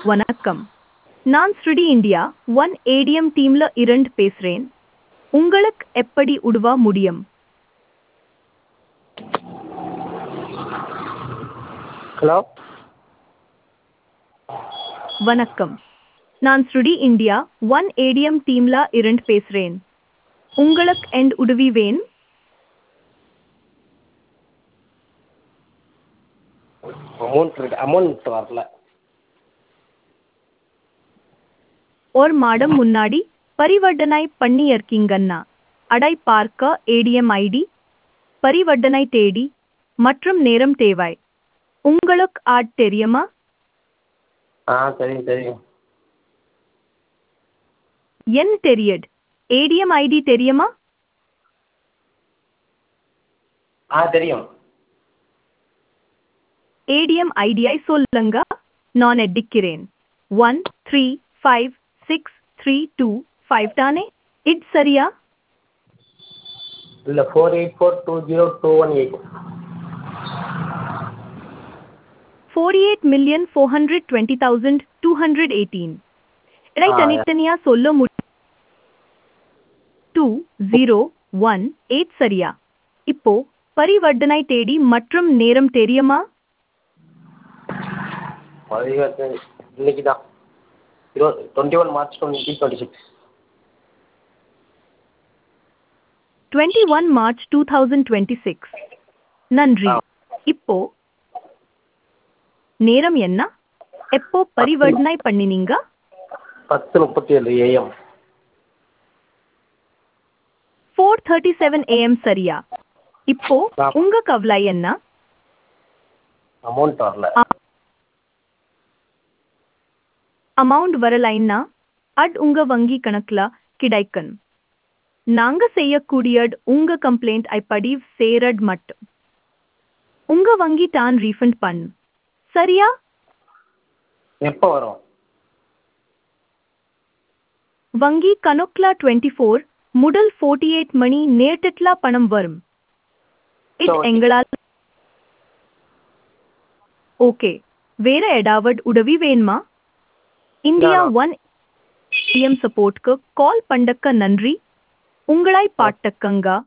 வணக்கம் நான் ஸ்ருடி இந்தியா ஒன் ஏடிஎம் டீம்ல இரண்டு பேசுறேன் உங்களுக்கு எப்படி உதவ முடியும் ஹலோ வணக்கம் நான் ஸ்ருடி இந்தியா ஒன் ஏடிஎம் டீம்ல இரண்டு பேசுறேன் உங்களுக்கு எண்ட் உதவி வேணும் அமௌண்ட் இருக்கு அமௌண்ட் வரல ஒரு மாதம் முன்னாடி பரிவர்த்தனை பண்ணியிருக்கீங்கன்னா அடை பார்க்க ஏடிஎம் ஐடி பரிவர்த்தனை தேதி மற்றும் நேரம் தேவை உங்களுக்கு ஆட் தெரியுமா ஆ தெரியும் தெரியும் என் தெரியுது ஏடிஎம் ஐடி தெரியுமா ஆ தெரியும் ஏடிஎம் ஐடியை சொல்லுங்க நான் எடுக்கிறேன் one three five six three two five தானே இது சரியா இல்லை four eight four two zero two one eight forty eight million four hundred twenty thousand two hundred eighteen இடை ஆ. தனித்தனியா சொல்ல முடியும் டூ ஜீரோ ஒன் எயிட் சரியா இப்போ பரிவர்த்தனை தேதி மற்றும் நேரம் தெரியுமா பதினெட்டு இன்னைக்கு தான் இருபது twenty one March twenty twenty six twenty one March two thousand twenty six நன்றி ஆ. இப்போ நேரம் என்ன எப்போ பரிவர்த்தனை பண்ணினீங்க பத்து முப்பத்தி ஏழு AM four thirty seven AM சரியா இப்போ ஆ. உங்க கவலை என்ன அமௌண்ட் வரல அமௌண்ட் வரலைன்னா அட் உங்க வங்கி கணக்குல கிடைக்கும் நாங்க செய்யக்கூடியது உங்க கம்ப்ளைண்ட் ஐ பதிவு சேரட் மட்டும் உங்க வங்கி தான் ரீஃபண்ட் பண்ணும் சரியா எப்போ வரும் வங்கி கணக்குல டுவெண்ட்டி ஃபோர் முதல் ஃபோர்ட்டி எயிட் மணி நேரத்துல பணம் வரும் இது Okay. எங்களால் ஓகே வேற ஏதாவது உதவி வேணுமா இந்தியா வேணாம். ஒன் ஏஎம் சப்போர்ட்க்கு கால் பண்ணக்க நன்றி உங்களை பாட்டக்கங்க